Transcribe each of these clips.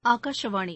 ஆகாஷவாணி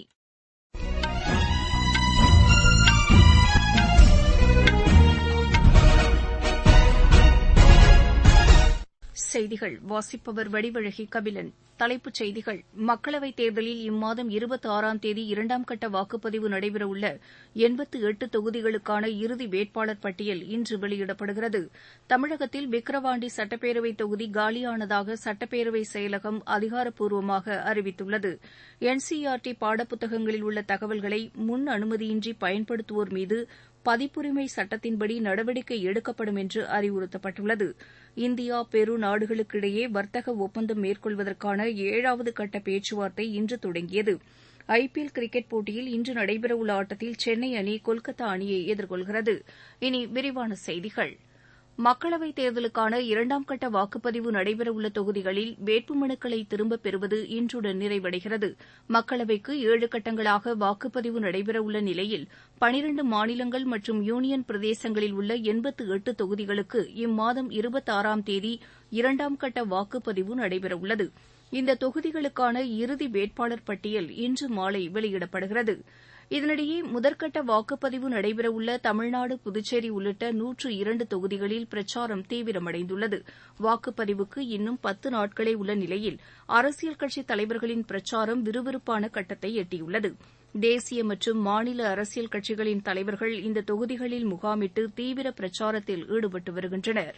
செய்திகள் வாசிப்பவர் வடிவழகி கபிலன் தலைப்புச் செய்திகள் மக்களவைத் தேர்தலில் இம்மாதம் இருபத்தி ஆறாம் தேதி இரண்டாம் கட்ட வாக்குப்பதிவு நடைபெறவுள்ள எண்பத்து எட்டு தொகுதிகளுக்கான இறுதி வேட்பாளர் பட்டியல் இன்று வெளியிடப்படுகிறது தமிழகத்தில் விக்கிரவாண்டி சட்டப்பேரவைத் தொகுதி காலியானதாக சட்டப்பேரவை செயலகம் அதிகாரப்பூர்வமாக அறிவித்துள்ளது என்சிஆர்டி பாடப்புத்தகங்களில் உள்ள தகவல்களை முன் அனுமதியின்றி பயன்படுத்துவோர் மீது பதிப்புரிமை சட்டத்தின்படி நடவடிக்கை எடுக்கப்படும் என்று அறிவுறுத்தப்பட்டுள்ளது இந்தியா பெரு நாடுகளுக்கிடையே வர்த்தக ஒப்பந்தம் மேற்கொள்வதற்கான ஏழாவது கட்ட பேச்சுவார்த்தை இன்று தொடங்கியது ஐபிஎல் கிரிக்கெட் போட்டியில் இன்று நடைபெறவுள்ள ஆட்டத்தில் சென்னை அணி கொல்கத்தா அணியை எதிர்கொள்கிறது இனி விரிவான செய்திகள் மக்களவைத் தேர்தலுக்கான இரண்டாம் கட்ட வாக்குப்பதிவு நடைபெறவுள்ள தொகுதிகளில் வேட்புமனுக்களை திரும்பப் பெறுவது இன்றுடன் நிறைவடைகிறது மக்களவைக்கு ஏழு கட்டங்களாக வாக்குப்பதிவு நடைபெறவுள்ள நிலையில் பனிரண்டு மாநிலங்கள் மற்றும் யூனியன் பிரதேசங்களில் உள்ள எண்பத்து எட்டு தொகுதிகளுக்கு இம்மாதம் இருபத்தாறாம் தேதி இரண்டாம் கட்ட வாக்குப்பதிவு நடைபெறவுள்ளது இந்த தொகுதிகளுக்கான இறுதி வேட்பாளர் பட்டியல் இன்று மாலை வெளியிடப்படுகிறது இதனிடையே முதற்கட்ட வாக்குப்பதிவு நடைபெறவுள்ள தமிழ்நாடு புதுச்சேரி உள்ளிட்ட நூற்று இரண்டு தொகுதிகளில் பிரச்சாரம் தீவிரமடைந்துள்ளது வாக்குப்பதிவுக்கு இன்னும் பத்து நாட்களே உள்ள நிலையில் அரசியல் கட்சித் தலைவர்களின் பிரச்சாரம் விறுவிறுப்பான கட்டத்தை எட்டியுள்ளது தேசிய மற்றும் மாநில அரசியல் கட்சிகளின் தலைவர்கள் இந்த தொகுதிகளில் முகாமிட்டு தீவிர பிரச்சாரத்தில் ஈடுபட்டு வருகின்றனா்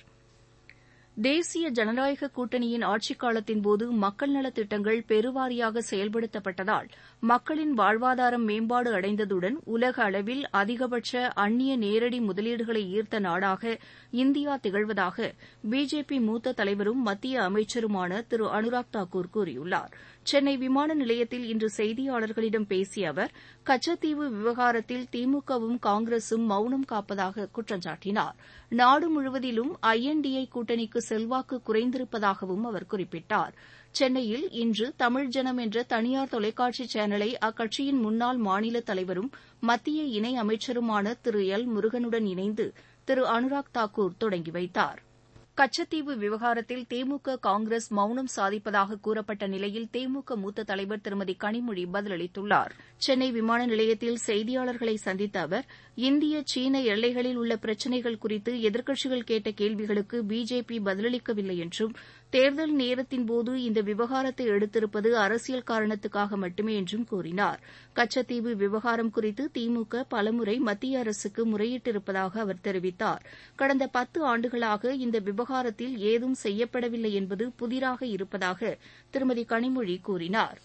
தேசிய ஜனநாயக கூட்டணியின் ஆட்சிக் காலத்தின்போது மக்கள் நலத் திட்டங்கள் பெருவாரியாக செயல்படுத்தப்பட்டதால் மக்களின் வாழ்வாதாரம் மேம்பாடு அடைந்ததுடன் உலக அளவில் அதிகபட்ச அந்நிய நேரடி முதலீடுகளை ஈர்த்த நாடாக இந்தியா திகழ்வதாக பிஜேபி மூத்த தலைவரும் மத்திய அமைச்சருமான திரு அனுராக் தாக்கூர் கூறியுள்ளார் சென்னை விமான நிலையத்தில் இன்று செய்தியாளர்களிடம் பேசிய அவர் கச்சத்தீவு விவகாரத்தில் திமுகவும் காங்கிரசும் மௌனம் காப்பதாக குற்றம் சாட்டினார் நாடு முழுவதிலும் ஐஎன்டிஏ கூட்டணிக்கு செல்வாக்கு குறைந்திருப்பதாகவும் அவர் குறிப்பிட்டார் சென்னையில் இன்று தமிழ் ஜனம் என்ற தனியார் தொலைக்காட்சி சேனலை அக்கட்சியின் முன்னாள் மாநில தலைவரும் மத்திய இணை அமைச்சருமான திரு எல் முருகனுடன் இணைந்து திரு அனுராக் தாக்கூர் தொடங்கி வைத்தார் கச்சத்தீவு விவகாரத்தில் திமுக காங்கிரஸ் மௌனம் சாதிப்பதாக கூறப்பட்ட நிலையில் திமுக மூத்த தலைவர் திருமதி கனிமொழி பதிலளித்துள்ளார் சென்னை விமான நிலையத்தில் செய்தியாளர்களை சந்தித்த அவர் இந்திய சீன எல்லைகளில் உள்ள பிரச்சினைகள் குறித்து எதிர்க்கட்சிகள் கேட்ட கேள்விகளுக்கு பிஜேபி பதிலளிக்கவில்லை என்றும் தேர்தல் நேரத்தின்போது இந்த விவகாரத்தை எடுத்திருப்பது அரசியல் காரணத்துக்காக மட்டுமே என்றும் கூறினார் கச்சத்தீவு விவகாரம் குறித்து திமுக பலமுறை மத்திய அரசுக்கு முறையிட்டிருப்பதாக அவர் தெரிவித்தார் கடந்த பத்து ஆண்டுகளாக இந்த விவகாரத்தில் ஏதும் செய்யப்படவில்லை என்பது புதிராக இருப்பதாக திருமதி கனிமொழி கூறினார்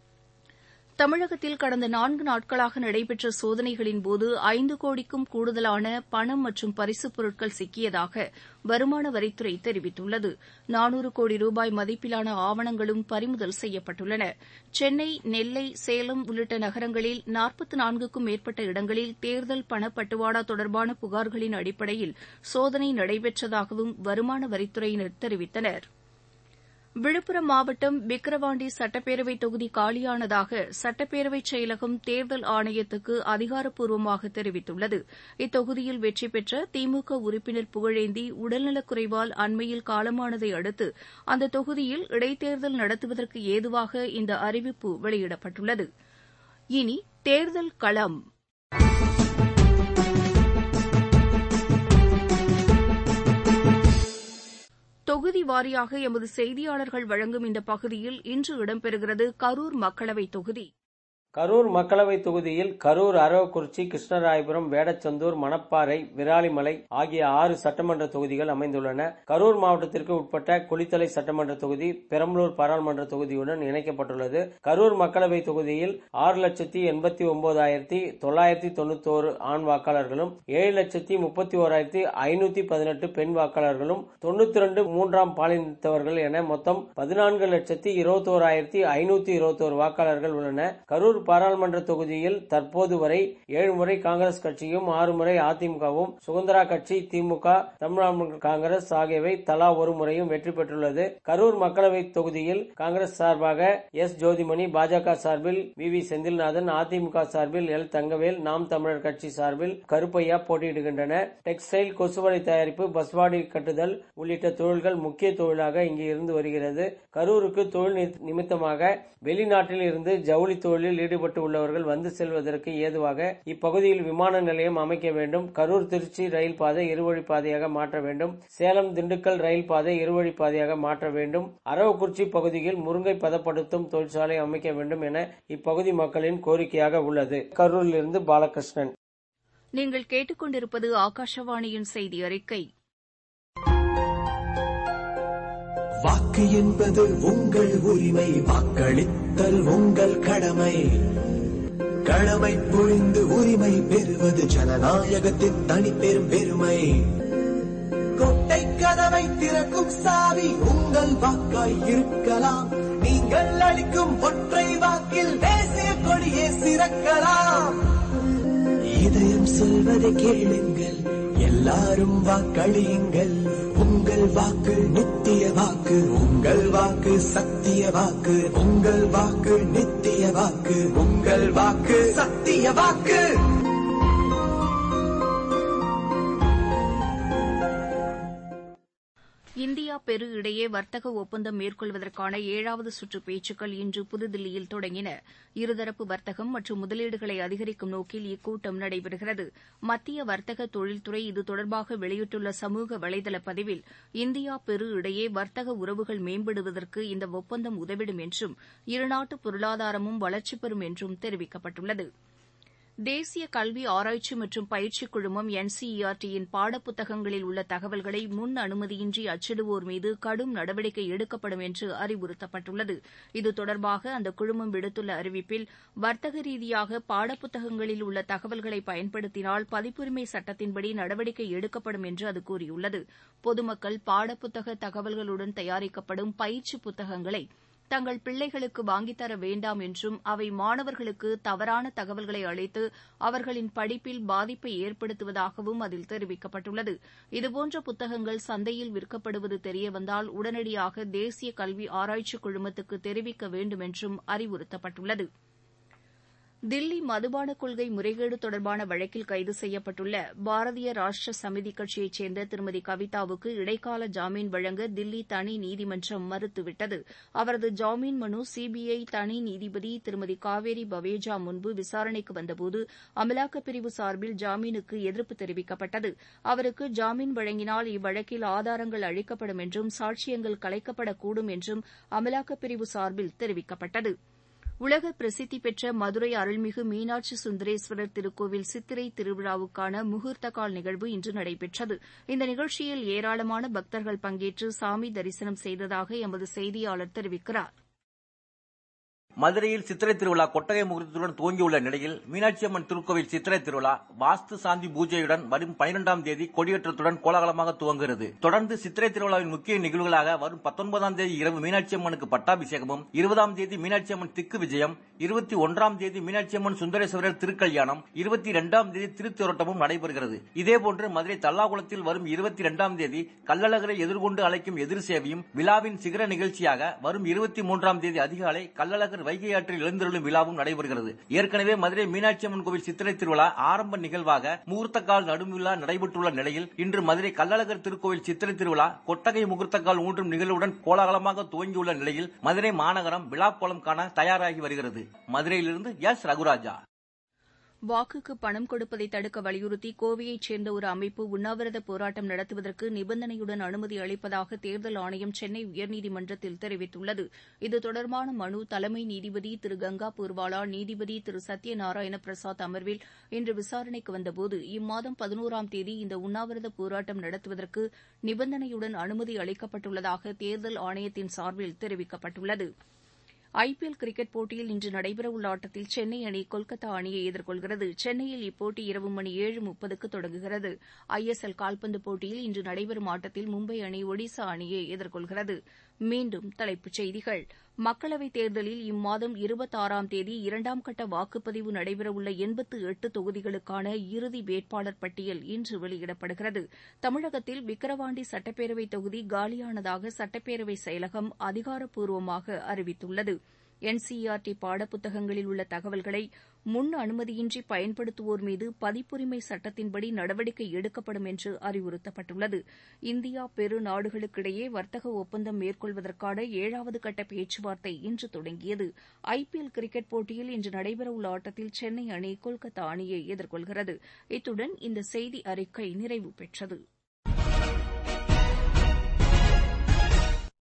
தமிழகத்தில் கடந்த நான்கு நாட்களாக நடைபெற்ற சோதனைகளின்போது ஐந்து கோடிக்கும் கூடுதலான பணம் மற்றும் பரிசுப் பொருட்கள் சிக்கியதாக வருமான வரித்துறை தெரிவித்துள்ளது நானூறு கோடி ரூபாய் மதிப்பிலான ஆவணங்களும் பறிமுதல் செய்யப்பட்டுள்ளன சென்னை நெல்லை சேலம் உள்ளிட்ட நகரங்களில் நாற்பத்து நான்குக்கும் மேற்பட்ட இடங்களில் தேர்தல் பணப்பட்டுவாடா தொடர்பான புகார்களின் அடிப்படையில் சோதனை நடைபெற்றதாகவும் வருமான வரித்துறையினர் தெரிவித்தனா் விழுப்புரம் மாவட்டம் விக்கிரவாண்டி சட்டப்பேரவை தொகுதி காலியானதாக சட்டப்பேரவை செயலகம் தேர்தல் ஆணையத்துக்கு அதிகாரப்பூர்வமாக தெரிவித்துள்ளது இத்தொகுதியில் வெற்றி பெற்ற திமுக உறுப்பினர் புகழேந்தி உடல்நலக்குறைவால் அண்மையில் காலமானதை அடுத்து அந்த தொகுதியில் இடைத்தேர்தல் நடத்துவதற்கு ஏதுவாக இந்த அறிவிப்பு வெளியிடப்பட்டுள்ளது இனி தேர்தல் களம் தொகுதி வாரியாக எமது செய்தியாளர்கள் வழங்கும் இந்த பகுதியில் இன்று இடம்பெறுகிறது கரூர் மக்களவைத் தொகுதி கரூர் மக்களவை தொகுதியில் கரூர் அரவக்குறிச்சி கிருஷ்ணராயபுரம் வேடச்சந்தூர் மணப்பாறை விராலிமலை ஆகிய ஆறு சட்டமன்ற தொகுதிகள் அமைந்துள்ளன கரூர் மாவட்டத்திற்கு உட்பட்ட குளித்தலை சட்டமன்ற தொகுதி பெரம்பலூர் பாராளுமன்ற தொகுதியுடன் இணைக்கப்பட்டுள்ளது கரூர் மக்களவை தொகுதியில் ஆறு லட்சத்தி எண்பத்தி ஒன்பதாயிரத்தி தொள்ளாயிரத்தி தொண்ணூத்தோரு ஆண் வாக்காளர்களும் ஏழு லட்சத்தி முப்பத்தி ஓராயிரத்தி ஐநூத்தி பதினெட்டு பெண் வாக்காளர்களும் தொண்ணூத்தி ரெண்டு மூன்றாம் பாலினத்தவர்கள் என மொத்தம் பதினான்கு லட்சத்தி இருபத்தோராயிரத்தி ஐநூத்தி இருபத்தோரு வாக்காளர்கள் உள்ளன கரூர் பாராளுமன்ற தொகுதியில் தற்போது வரை ஏழு முறை காங்கிரஸ் கட்சியும் ஆறு முறை அதிமுகவும் சுதந்திரா கட்சி திமுக தமிழ்நாடு காங்கிரஸ் ஆகியவை தலா ஒரு முறையும் வெற்றி பெற்றுள்ளது கரூர் மக்களவை தொகுதியில் காங்கிரஸ் சார்பாக எஸ் ஜோதிமணி பாஜக சார்பில் வி வி செந்தில்நாதன் அதிமுக சார்பில் எல் தங்கவேல் நாம் தமிழர் கட்சி சார்பில் கருப்பையா போட்டியிடுகின்றன டெக்ஸ்டைல் கொசுவலை தயாரிப்பு பஸ்வாடி கட்டுதல் உள்ளிட்ட தொழில்கள் முக்கிய தொழிலாக இங்கு இருந்து வருகிறது கரூருக்கு தொழில் நிமித்தமாக வெளிநாட்டில் இருந்து ஜவுளி தொழிலில் ஈடுபட்டு உள்ளவர்கள் வந்து செல்வதற்கு ஏதுவாக இப்பகுதியில் விமான நிலையம் அமைக்க வேண்டும் கரூர் திருச்சி ரயில் பாதை இருவழி பாதையாக மாற்ற வேண்டும் சேலம் திண்டுக்கல் ரயில் பாதை இருவழி பாதையாக மாற்ற வேண்டும் அரவக்குறிச்சி பகுதியில் முருங்கை பதப்படுத்தும் தொழிற்சாலை அமைக்க வேண்டும் என இப்பகுதி மக்களின் கோரிக்கையாக உள்ளது கரூரிலிருந்து பாலகிருஷ்ணன் நீங்கள் கேட்டுக்கொண்டிருப்பது ஆகாஷவாணியின் செய்தி அறிக்கை வாக்கு என்பது உங்கள் உரிமை வாக்களித்தல் உங்கள் கடமை கடமை புரிந்து உரிமை பெறுவது ஜனநாயகத்தின் தனிப்பெரும் பெருமை கொட்டை கதவை திறக்கும் சாவி உங்கள் வாக்காய் இருக்கலாம் நீங்கள் அளிக்கும் ஒற்றை வாக்கில் தேசிய கொடியே சிறக்கலாம் இதயம் சொல்வதை கேளுங்கள் எல்லாரும் வாக்களியுங்கள் உங்கள் வாக்கு நித்திய வாக்கு உங்கள் வாக்கு சத்திய வாக்கு உங்கள் வாக்கு நித்திய வாக்கு உங்கள் வாக்கு சத்திய வாக்கு இந்தியா பெரு இடையே வர்த்தக ஒப்பந்தம் மேற்கொள்வதற்கான ஏழாவது சுற்று பேச்சுக்கள் இன்று புதுதில்லியில் தொடங்கின இருதரப்பு வர்த்தகம் மற்றும் முதலீடுகளை அதிகரிக்கும் நோக்கில் இக்கூட்டம் நடைபெறுகிறது மத்திய வர்த்தக தொழில்துறை இது தொடர்பாக வெளியிட்டுள்ள சமூக வலைதள பதிவில் இந்தியா பெரு இடையே வர்த்தக உறவுகள் மேம்படுவதற்கு இந்த ஒப்பந்தம் உதவிடும் என்றும் இருநாட்டு பொருளாதாரமும் வளர்ச்சி பெறும் என்றும் தெரிவிக்கப்பட்டுள்ளது தேசிய கல்வி ஆராய்ச்சி மற்றும் பயிற்சி குழுமம் என்சிஇஆர்டியின் பாடப்புத்தகங்களில் உள்ள தகவல்களை முன் அனுமதியின்றி அச்சிடுவோர் மீது கடும் நடவடிக்கை எடுக்கப்படும் என்று அறிவுறுத்தப்பட்டுள்ளது இது தொடர்பாக அந்த குழுமம் விடுத்துள்ள அறிவிப்பில் வர்த்தக ரீதியாக பாடப்புத்தகங்களில் உள்ள தகவல்களை பயன்படுத்தினால் பதிப்புரிமை சட்டத்தின்படி நடவடிக்கை எடுக்கப்படும் என்று அது கூறியுள்ளது பொதுமக்கள் பாடப்புத்தக தகவல்களுடன் தயாரிக்கப்படும் பயிற்சி புத்தகங்களை தங்கள் பிள்ளைகளுக்கு வாங்கித்தர வேண்டாம் என்றும் அவை மாணவர்களுக்கு தவறான தகவல்களை அளித்து அவர்களின் படிப்பில் பாதிப்பை ஏற்படுத்துவதாகவும் அதில் தெரிவிக்கப்பட்டுள்ளது இதுபோன்ற புத்தகங்கள் சந்தையில் விற்கப்படுவது தெரியவந்தால் உடனடியாக தேசிய கல்வி ஆராய்ச்சி குழுமத்துக்கு தெரிவிக்க வேண்டும் என்றும் அறிவுறுத்தப்பட்டுள்ளது தில்லி மதுபான கொள்கை முறைகேடு தொடர்பான வழக்கில் கைது செய்யப்பட்டுள்ள பாரதிய ராஷ்டிர சமிதி கட்சியைச் சேர்ந்த திருமதி கவிதாவுக்கு இடைக்கால ஜாமீன் வழங்க தில்லி தனி நீதிமன்றம் மறுத்துவிட்டது அவரது ஜாமீன் மனு சிபிஐ தனி நீதிபதி திருமதி காவேரி பவேஜா முன்பு விசாரணைக்கு வந்தபோது அமலாக்கப் பிரிவு சார்பில் ஜாமீனுக்கு எதிர்ப்பு தெரிவிக்கப்பட்டது அவருக்கு ஜாமீன் வழங்கினால் இவ்வழக்கில் ஆதாரங்கள் அழிக்கப்படும் என்றும் சாட்சியங்கள் கலைக்கப்படக்கூடும் என்றும் அமலாக்கப் பிரிவு சார்பில் தெரிவிக்கப்பட்டது உலக பிரசித்தி பெற்ற மதுரை அருள்மிகு மீனாட்சி சுந்தரேஸ்வரர் திருக்கோவில் சித்திரை திருவிழாவுக்கான முகூர்த்தகால் நிகழ்வு இன்று நடைபெற்றது இந்த நிகழ்ச்சியில் ஏராளமான பக்தர்கள் பங்கேற்று சாமி தரிசனம் செய்ததாக எமது செய்தியாளர் தெரிவிக்கிறார் மதுரையில் சித்திரை திருவிழா கொட்டகை முகூர்த்தத்துடன் துவங்கியுள்ள நிலையில் மீனாட்சி அம்மன் திருக்கோவில் சித்திரை திருவிழா வாஸ்து சாந்தி பூஜையுடன் வரும் பனிரெண்டாம் தேதி கொடியேற்றத்துடன் கோலாகலமாக துவங்குகிறது தொடர்ந்து சித்திரை திருவிழாவின் முக்கிய நிகழ்வுகளாக வரும் பத்தொன்பதாம் தேதி இரவு மீனாட்சி அம்மனுக்கு பட்டாபிஷேகமும் இருபதாம் தேதி மீனாட்சி அம்மன் திக்கு விஜயம் இருபத்தி ஒன்றாம் தேதி மீனாட்சி அம்மன் சுந்தரேஸ்வரர் திருக்கல்யாணம் இருபத்தி இரண்டாம் தேதி திருத்தேரோட்டமும் நடைபெறுகிறது இதேபோன்று மதுரை தல்லாகுளத்தில் வரும் இருபத்தி இரண்டாம் தேதி கள்ளழகரை எதிர்கொண்டு அழைக்கும் எதிர் சேவையும் விழாவின் சிகர நிகழ்ச்சியாக வரும் இருபத்தி மூன்றாம் தேதி அதிகாலை கள்ளழகர் வைகை ஆற்றில் எழுந்தருளும் விழாவும் நடைபெறுகிறது ஏற்கனவே மதுரை மீனாட்சி அம்மன் கோவில் சித்திரை திருவிழா ஆரம்ப நிகழ்வாக முகூர்த்தக்கால் நடும் விழா நடைபெற்றுள்ள நிலையில் இன்று மதுரை கள்ளழகர் திருக்கோவில் சித்திரை திருவிழா கொட்டகை முகூர்த்தக்கால் ஊன்றும் நிகழ்வுடன் கோலாகலமாக துவங்கியுள்ள நிலையில் மதுரை மாநகரம் விழாக்கோலம் காண தயாராகி வருகிறது மதுரையிலிருந்து எஸ் ரகுராஜா வாக்குக்கு பணம் கொடுப்பதை தடுக்க வலியுறுத்தி கோவையைச் சேர்ந்த ஒரு அமைப்பு உண்ணாவிரத போராட்டம் நடத்துவதற்கு நிபந்தனையுடன் அனுமதி அளிப்பதாக தேர்தல் ஆணையம் சென்னை உயர்நீதிமன்றத்தில் தெரிவித்துள்ளது இது தொடர்பான மனு தலைமை நீதிபதி திரு கங்கா பூர்வாலா நீதிபதி திரு சத்யநாராயண பிரசாத் அமர்வில் இன்று விசாரணைக்கு வந்தபோது இம்மாதம் பதினோராம் தேதி இந்த உண்ணாவிரத போராட்டம் நடத்துவதற்கு நிபந்தனையுடன் அனுமதி அளிக்கப்பட்டுள்ளதாக தேர்தல் ஆணையத்தின் சார்பில் தெரிவிக்கப்பட்டுள்ளது ஐபிஎல் கிரிக்கெட் போட்டியில் இன்று நடைபெறவுள்ள ஆட்டத்தில் சென்னை அணி கொல்கத்தா அணியை எதிர்கொள்கிறது சென்னையில் இப்போட்டி இரவு மணி ஏழு முப்பதுக்கு தொடங்குகிறது ஐஎஸ்எல் கால்பந்து போட்டியில் இன்று நடைபெறும் ஆட்டத்தில் மும்பை அணி ஒடிசா அணியை எதிர்கொள்கிறது மீண்டும் தலைப்புச் செய்திகள் மக்களவைத் தேர்தலில் இம்மாதம் இருபத்தாறாம் தேதி இரண்டாம் கட்ட வாக்குப்பதிவு நடைபெறவுள்ள எண்பத்து எட்டு தொகுதிகளுக்கான இறுதி வேட்பாளர் பட்டியல் இன்று வெளியிடப்படுகிறது தமிழகத்தில் விக்கிரவாண்டி சட்டப்பேரவை தொகுதி காலியானதாக சட்டப்பேரவை செயலகம் அதிகாரப்பூர்வமாக அறிவித்துள்ளது என்சிஇஆர்டி பாடப்புத்தகங்களில் உள்ள தகவல்களை முன் அனுமதியின்றி பயன்படுத்துவோர் மீது பதிப்புரிமை சட்டத்தின்படி நடவடிக்கை எடுக்கப்படும் என்று அறிவுறுத்தப்பட்டுள்ளது இந்தியா பெரு நாடுகளுக்கிடையே வர்த்தக ஒப்பந்தம் மேற்கொள்வதற்கான ஏழாவது கட்ட பேச்சுவார்த்தை இன்று தொடங்கியது ஐபிஎல் கிரிக்கெட் போட்டியில் இன்று நடைபெறவுள்ள ஆட்டத்தில் சென்னை அணி கொல்கத்தா அணியை எதிர்கொள்கிறது இத்துடன் இந்த செய்தி அறிக்கை நிறைவு பெற்றது